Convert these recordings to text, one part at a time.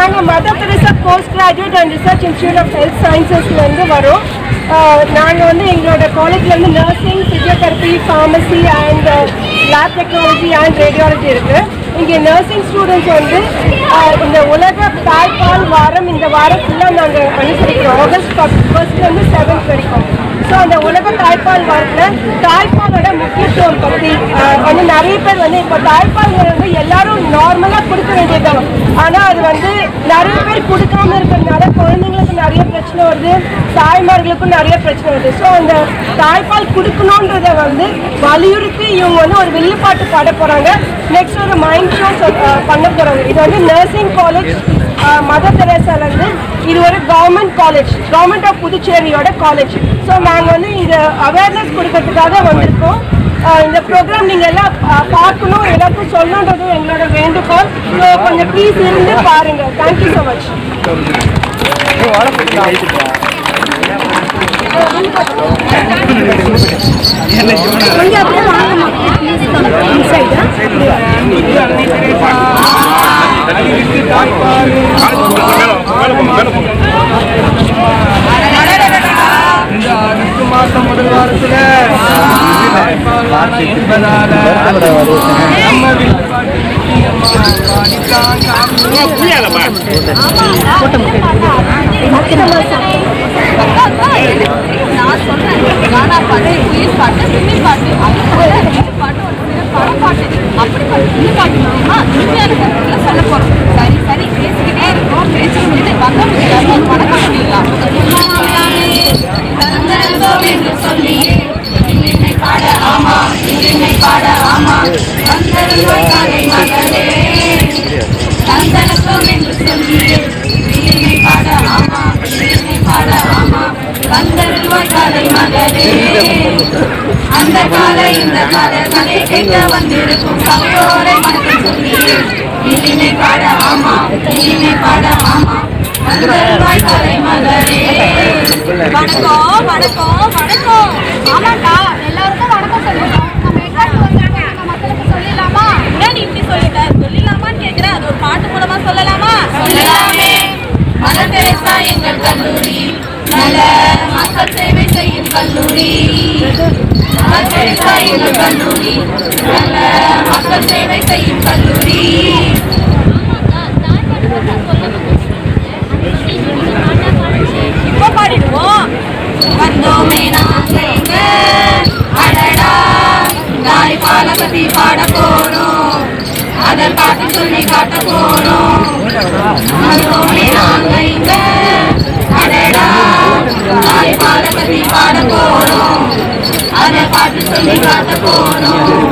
நாங்கள் Mother Teresa Post Graduate and Research Institute of Health சயின்சஸ்லேருந்து வரோம் நாங்கள் வந்து எங்களோட காலேஜ்லேருந்து nursing physiotherapy pharmacy and lab technology and radiology இருக்குது இங்கே நர்சிங் ஸ்டூடெண்ட்ஸ் வந்து ஆஹ், இந்த உலக தாய்ப்பால் வாரம் இந்த வாரம் ஃபுல்லாக நாங்கள் அனுசரிக்கிறோம் ஆகஸ்ட் ஃபர்ஸ்ட்லேருந்து செவன்த் வரைக்கும் ஸோ அந்த உலக தாய்ப்பால் வாரத்தில் தாய்ப்பாலோட முக்கியத்துவம் பற்றி ஆஹ், வந்து நிறைய பேர் வந்து இப்போ தாய்ப்பால்ங்கிறது வந்து எல்லாரும் நார்மலாக கொடுக்க வேண்டியதுதான் ஆனால் அது வந்து நிறைய பேர் கொடுக்காம இருக்கிறதுனால குழந்தைங்களுக்கு நிறைய பிரச்சனை வருது தாய்மார்களுக்கும் நிறைய பிரச்சனை வருது ஸோ அந்த தாய்ப்பால் கொடுக்கணுன்றத வந்து வலியுறுத்தி இவங்க வந்து ஒரு வில்லுப்பாட்டு பாட போகிறாங்க நெக்ஸ்ட் ஒரு மைண்ட் ஷோ பண்ண போகிறாங்க இது வந்து நர்சிங் காலேஜ் மதர் தெரேசாலேருந்து இது ஒரு கவர்மெண்ட் காலேஜ் கவர்மெண்ட் ஆஃப் புதுச்சேரியோட காலேஜ் ஸோ நாங்கள் வந்து இது அவேர்னஸ் கொடுக்கறதுக்காக வந்திருக்கோம் ஆஹ் இந்த ப்ரோக்ராம் நீங்கள் எல்லாம் ஆஹ் பார்க்கணும் எல்லாருக்கும் சொல்லணுன்றது எங்களோட வேண்டுகோள் ஸோ கொஞ்சம் ப்ளீஸ் இருந்து பாருங்கள் தேங்க்யூ ஸோ மச் கொஞ்சம் அப்படியே வாங்க இந்த ஆகஸ்ட் மாதம் முதல் வாரத்துல தாய்ப்பால் வாரம் என்பதால நம்ம வீட்டு பாட்டு பாடித்தான் சாப்பிடுவோம். நான் சொல்றேன் கானா பாட்டு குயில் பாட்டு சிம்மி பாட்டு அதுக்குள்ள ரெண்டு பாட்டு ஒரு சில படம் பாட்டு அப்படி பாட்டு இந்த பாட்டு மூலியமா உண்மையான கருத்துல சொல்ல போறோம் சரி சரி பேசிக்கிட்டே இருக்கோம் பேச முடியுது வந்த முடியாது ஒரு படம் பண்ணிடலாம் தந்தரங்கோம் என்று சொல்லியே உரிமை பாட ஆமா உரிமை பாட ஆமா தந்தரங்கோம் காலை மகளே தந்தரங்கம் என்று சொல்லியே உரிமை பாட ஆமா உரிமை பாட ஆமா கந்தருவாய் காலை மகளே அந்த கால இந்த கால கதை கேட்க வந்திருக்கும் சபையோரை மனதில் சொல்லியே இனிமை பாட ஆமா இனிமை பாட ஆமா கந்தருவாய் காலை மகளே வணக்கம் வணக்கம் வணக்கம் ஆமாக்கா எல்லாருக்கும் வணக்கம் சொல்லிடலாம் நம்ம எங்காச்சும் வந்தாங்க நம்ம மக்களுக்கு சொல்லிடலாமா என்ன நீ இப்படி சொல்லிட்ட சொல்லிடலாமான்னு கேக்குறேன் அது ஒரு பாட்டு மூலமா சொல்லலாமா சொல்லலாமே மதர் தெரேசா எங்கள் கல்லூரி நல்ல மக்கள் சேவை செய்யும் கல்லூரி மதர் தெரேசா எங்கள் கல்லூரி நல்ல மக்கள் சேவை செய்யும் கல்லூரி இப்போ பாடிடுவோம் வந்தோமே நாங்க இங்க அடடா தாய்ப்பால பத்தி பாட போறோம் அதை காட்டி சொல்லி காட்ட போறோம் வந்தோமே நாங்க இங்க அடடா தாய்ப்பால பத்தி பாட போறோம் அதை காட்டி சொல்லி காட்ட போறோம்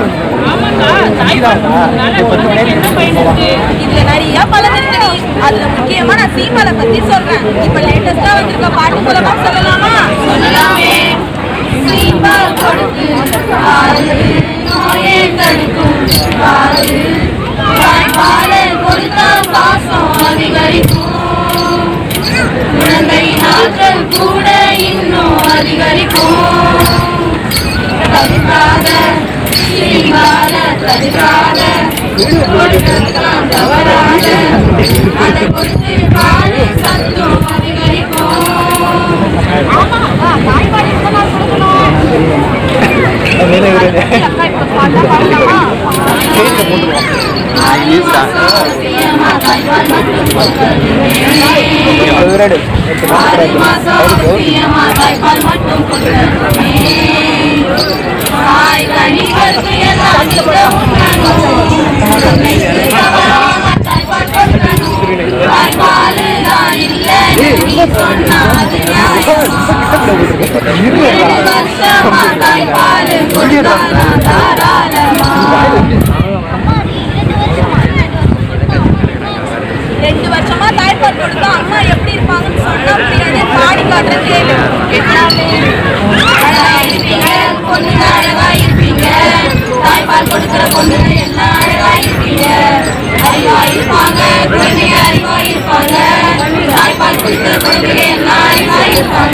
இதுல நிறைய பலன் இருக்குடி அதுல முக்கியமா நான் சீமலை பத்தி சொல்றேன் இப்ப லேட்டஸ்டா வந்திருக்க பாட்டு மூலமா சொல்லலாமா சொல்லலாமே சீம்பால் கொடுத்து பாரு நோயை தடுக்கும் பாரு தாய்ப்பாலை கொடுத்தா பாசம் அதிகரிக்கும் குழந்தை நாட்கள் கூட இன்னும் அதிகரிக்கும் தடுக்காத சீம்பால தடுக்காத கொடுக்கலாம் தவறாத அதை கொடுத்து பாரு சத்தம் அதிகரிக்கும் ஆமா தாய்ப்பால் எத்தனை நாள் கொடுக்கணும் அக்கா இப்ப பாட்டா பாடலாமா ஆறு மாசம் அவசியமா தாய்ப்பால் மட்டும் கொடுக்கணுமே. ஆறு மாசம் அவசியமா தாய்ப்பால் மட்டும் கொடுக்கணுமே. தாய் கனிகளுக்கு எல்லாம் சுத்த உண்ணணும். குழந்தைக்கு தவறாம தாய்ப்பால் கொடுக்கணும். தாய்ப்பால் தான் இல்லைன்னு நீ சொன்னா அது நியாயமா? ஏழு வருஷமா தாய்ப்பால் கொடுத்தாதான் தாராளமா ரெண்டு வருஷமா தாய்ப்பால் கொடுத்தா அம்மா எப்படி இருப்பாங்கன்னு சொன்னா முடியாது பாடி காட்டுற கேளு எல்லாமே அழகா இருப்பீங்க பொண்ணுங்க அழகா இருப்பீங்க தாய்ப்பால் கொடுக்குற பொண்ணுங்க எல்லாம் அழகா இருப்பீங்க அறிவா இருப்பாங்க குழந்தைங்க அறிவா இருப்பாங்க தாய்ப்பால் கொடுக்குற குழந்தைங்க எல்லாம் அறிவா இருப்பாங்க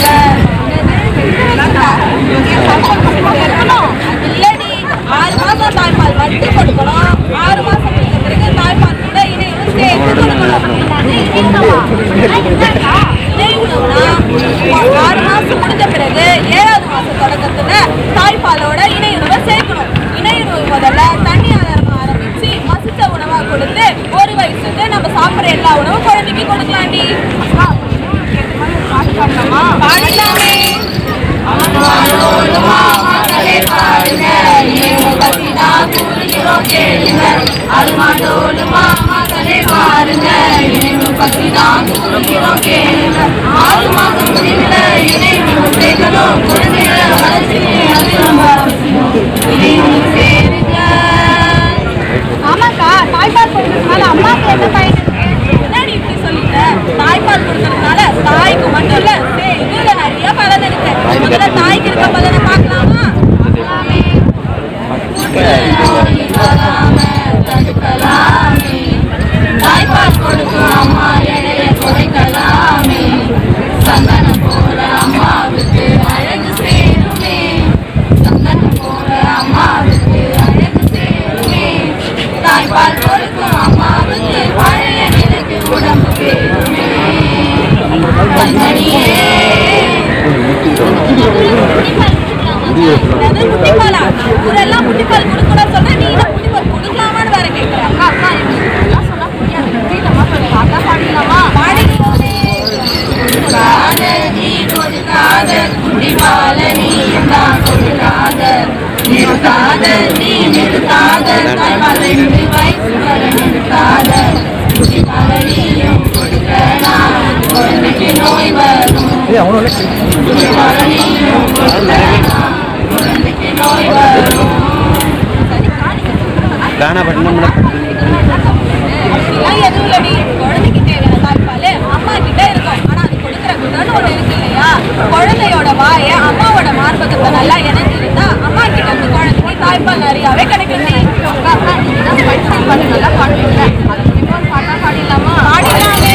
இல்லடி ஆறு மாசம் தாய்ப்பால் மட்டும் கொடுக்கணும் ஆறு மாசம் கொடுத்த பிறகு தாய்ப்பால் கூட இணையும் சேர்த்து எது கொடுக்கணும் இணை உணவுனா ஆறு மாசம் முடிஞ்ச பிறகு ஏழாவது மாசம் தொடக்கத்துல தாய்ப்பாலோட இணை உணவை சேர்க்கணும் இணை உணவு முதல்ல தண்ணி ஆதாரமா ஆரம்பிச்சு மசித்த உணவா கொடுத்து ஒரு வயசுக்கு நம்ம சாப்பிடுற எல்லா உணவும் குழந்தைக்கு கொடுக்கலாண்டி பாடலாமே ஆமாக்கா தாய்ப்பால் கொடுக்கறதுனால அம்மாக்கு என்ன பயன் என்னடி இப்படி சொல்லிட்ட தாய்ப்பால் கொடுக்கறதுனால தாய்க்கு மட்டும் இல்ல டேய், இதுல நிறைய பலன் இருக்கு முதல்ல தாய்க்கு இருக்க பலனை பார்க்கலாமா தாய்ப்பால் கொடுக்கும் அம்மா எடைய குறைக்கலாமே சந்தனம் போல அம்மாவுக்கு அழகு சேருமே சந்தனம் போல அம்மாவுக்கு அழகு சேருமே தாய்ப்பால் கொடுக்கும் அம்மாவுக்கு பழைய நிலைக்கு உடம்பு பேருமே கண்மணியே என்னது முட்டிப்பாலா? ஊரெல்லாம் முட்டிப்பால் கொடுக்கணும்னு சொன்னா நீ என்ன முட்டிப்பால் கொடுக்கலாமான்னு வேற கேக்குற. அக்கா, அக்கா, எனக்கு இதெல்லாம் சொன்னா புரியாது. புரியுதம்மா, கொஞ்சம் பாட்டா பாடிடலாமா? பாடிடுவோமே. கொடுக்காத, நீ கொடுக்காத, முட்டிப்பால நீ தான் கொடுக்காத. நிறுத்தாத, நீ நிறுத்தாத, தாய்ப்பால் ரெண்டு வயசு வரை நிறுத்தாத. முட்டிப்பால நீயும் கொடுக்கலாம், குழந்தைக்கு நோய் வரும் முட்டிப்பால நீயும் கொடுக்கலாம், குழந்தைக்கு நோய் வரும் காணப்பட்டினம் அப்படிலாம் எதுவும் இல்லடி. குழந்தைக்கு தேவையான தாய்ப்பால் அம்மா கிட்ட இருக்கும். ஆனா அது கொடுக்கிற குணம்னு ஒண்ணு இருக்கு இல்லையா? குழந்தையோட வாயை அம்மாவோட மார்பகத்தை நல்லா இணைஞ்சிருந்தா அம்மா கிட்ட இருந்து குழந்தைக்கு தாய்ப்பால் நிறையாவே கிடைக்கும்டி. அக்கா, அக்கா, நீங்க தான் பைத்தியம் பாட்டு நல்லா பாடுவீங்க. அது மூலியமா ஒரு பாட்டா பாடிடலாமா? பாடிடலாமே.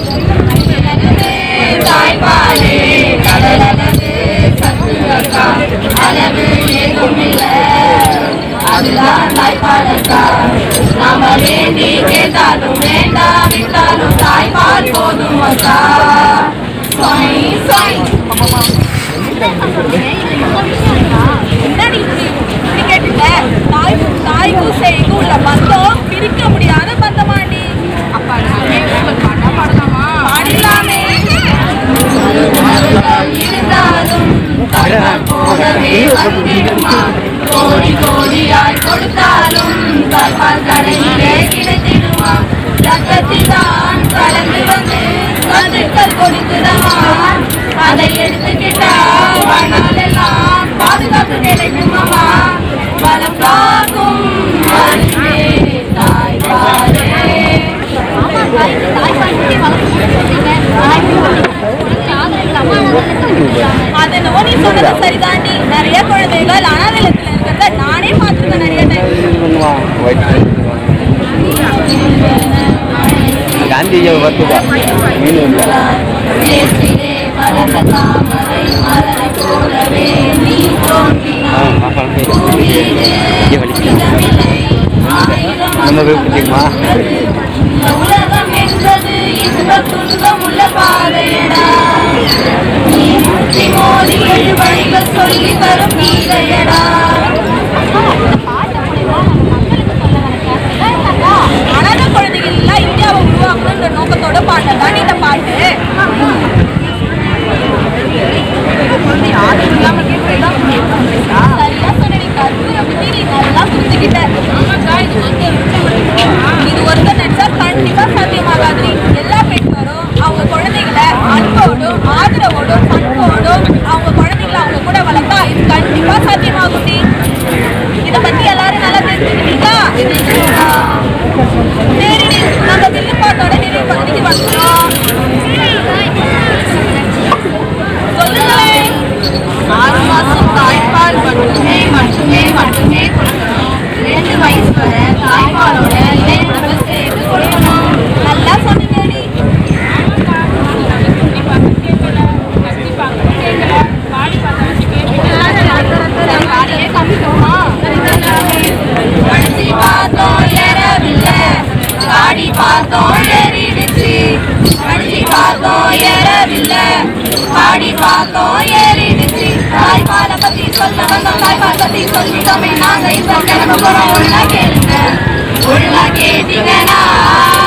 தாய்ப்பாலே கடலழகு சத்து அக்கா அளவு ஏதும் இல்லை அதுதான் தாய்ப்பாலக்கா நாம வேண்டி கேட்டாலும் வேண்டாவிட்டாலும் தாய்ப்பால் போதும் அக்கா சொய், சொய். என்னடி இப்படி இப்படி கேட்டுட்ட? தாய் தாய்க்கும் சேய்க்கும் உள்ள பந்தம் பிரிக்க முடியாத பந்தமாண்டி அப்பா பாடலாமா பாடலாமே இருந்தாலும் தாய்ப்பால் போலவே வந்திடுமா கோடி கோடியாய் கொடுத்தாலும் தாய்ப்பால் கடையிலே கிடைத்திடுமா ரத்தத்தில் தான் கலந்து வந்து கதிர்கள் கொடுக்குதமா அதை எடுத்துக்கிட்டா வாழ்நாளெல்லாம் பாதுகாப்பு கிடைக்குமாமா பலம் காக்கும் மருந்தே தாய்ப்பாலே அது என்னவோ நீ சொன்னது சரிதாண்டி நிறைய குழந்தைகள் அனாதலத்துல இருக்கிறத நானே பார்த்துருக்கேன் நிறைய டைம் காந்திஜி பத்துப்பா மீன் இல்லை தேசிலே மலர்ந்த தாமரை மலரை போலவே நீ தோன்றினாய். பூமியிலே இடமில்லை, ஆயிரம் நம்ம போய் பிடிக்குமா இந்த உலகம் என்பது இன்ப துன்பம் உள்ள பாதையடா நீ முட்டி மோதி ஏழு வழிகள் சொல்லி தரும் கீதையடா அனாத குழந்தைகள் எல்லாம் இந்தியாவை உருவாக்கணுன்ற நோக்கத்தோட பாட்டு தான் இந்த பாட்டு சரியா சொன்னடி கற்பூர பத்தி நீ நல்லா புரிஞ்சுக்கிட்ட இது ஒருத்தர் நினைச்சா கண்டிப்பா சாத்தியமாகாது எல்லா பெற்றோரும் அவங்க குழந்தைகளை அன்போடும் ஆதரவோடும் பண்போடும் அவங்க குழந்தைகளை அவங்க கூட வளர்த்தா இது கண்டிப்பா சாத்தியமாகும் டி. இத பத்தி எல்லாரும் நல்லா தெரிஞ்சுக்கிட்டீங்களா சரி நம்ம வில்லுப்பாட்டோட நிறைவு பகுதிக்கு வந்துடும் சொல்லுங்களேன் ஆறு மாசம் தாய்ப்பால் மட்டுமே மட்டுமே மட்டுமே கொடுக்கணும் ரெண்டு வயசு வரை தாய்ப்பாலோட இணை உணவு சேர்த்து கொடுக்கணும் நல்லா சொன்னீங்கடி பாடியே காமிக்கோமா கடைசி பார்த்தோம் ஏறவில்லை காடி ஆடி பார்த்தோம் ஏறிடுச்சு தாய்ப்பால பத்தி சொல்ல வந்தோம் தாய்ப்பால் பத்தி சொல்லிட்டோமே நாங்க இப்ப கிளம்ப போறோம் உள்ள கேளுங்க உள்ள கேட்டீங்கன்னா